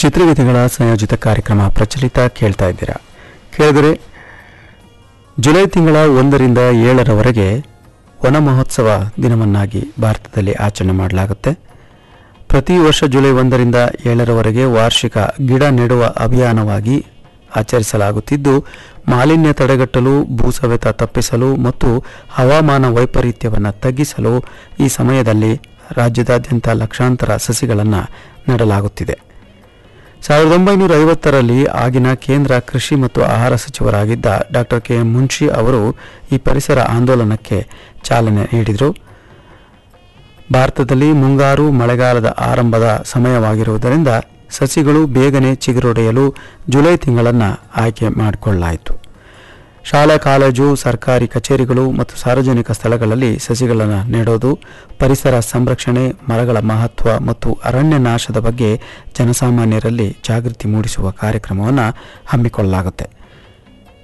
ಚಿತ್ರಗೀತೆಗಳ ಸಂಯೋಜಿತ ಕಾರ್ಯಕ್ರಮ ಪ್ರಚಲಿತ ಕೇಳ್ತಾ ಇದ್ದೀರಾ ಕೇಳಿದರೆ ಜುಲೈ ತಿಂಗಳ ಒಂದರಿಂದ ಏಳರವರೆಗೆ ವನ ಮಹೋತ್ಸವ ದಿನವನ್ನಾಗಿ ಭಾರತದಲ್ಲಿ ಆಚರಣೆ ಮಾಡಲಾಗುತ್ತೆ ಪ್ರತಿ ವರ್ಷ ಜುಲೈ ಒಂದರಿಂದ ಏಳರವರೆಗೆ ವಾರ್ಷಿಕ ಗಿಡ ನೆಡುವ ಅಭಿಯಾನವಾಗಿ ಆಚರಿಸಲಾಗುತ್ತಿದ್ದು ಮಾಲಿನ್ಯ ತಡೆಗಟ್ಟಲು ಭೂಸವೆತ ತಪ್ಪಿಸಲು ಮತ್ತು ಹವಾಮಾನ ವೈಪರೀತ್ಯವನ್ನು ತಗ್ಗಿಸಲು ಈ ಸಮಯದಲ್ಲಿ ರಾಜ್ಯದಾದ್ಯಂತ ಲಕ್ಷಾಂತರ ಸಸಿಗಳನ್ನು ನೆಡಲಾಗುತ್ತಿದೆ ಸಾವಿರದ ಒಂಬೈನೂರ ಐವತ್ತರಲ್ಲಿ ಆಗಿನ ಕೇಂದ್ರ ಕೃಷಿ ಮತ್ತು ಆಹಾರ ಸಚಿವರಾಗಿದ್ದ ಡಾಕ್ಟರ್ ಕೆ ಎಂ ಮುನ್ಷಿ ಅವರು ಈ ಪರಿಸರ ಆಂದೋಲನಕ್ಕೆ ಚಾಲನೆ ನೀಡಿದರು ಭಾರತದಲ್ಲಿ ಮುಂಗಾರು ಮಳೆಗಾಲದ ಆರಂಭದ ಸಮಯವಾಗಿರುವುದರಿಂದ ಸಸಿಗಳು ಬೇಗನೆ ಚಿಗುರೊಡೆಯಲು ಜುಲೈ ತಿಂಗಳನ್ನು ಆಯ್ಕೆ ಮಾಡಿಕೊಳ್ಳಲಾಯಿತು ಶಾಲಾ ಕಾಲೇಜು ಸರ್ಕಾರಿ ಕಚೇರಿಗಳು ಮತ್ತು ಸಾರ್ವಜನಿಕ ಸ್ಥಳಗಳಲ್ಲಿ ಸಸಿಗಳನ್ನು ನೆಡೋದು ಪರಿಸರ ಸಂರಕ್ಷಣೆ ಮರಗಳ ಮಹತ್ವ ಮತ್ತು ಅರಣ್ಯ ನಾಶದ ಬಗ್ಗೆ ಜನಸಾಮಾನ್ಯರಲ್ಲಿ ಜಾಗೃತಿ ಮೂಡಿಸುವ ಕಾರ್ಯಕ್ರಮವನ್ನು ಹಮ್ಮಿಕೊಳ್ಳಲಾಗುತ್ತೆ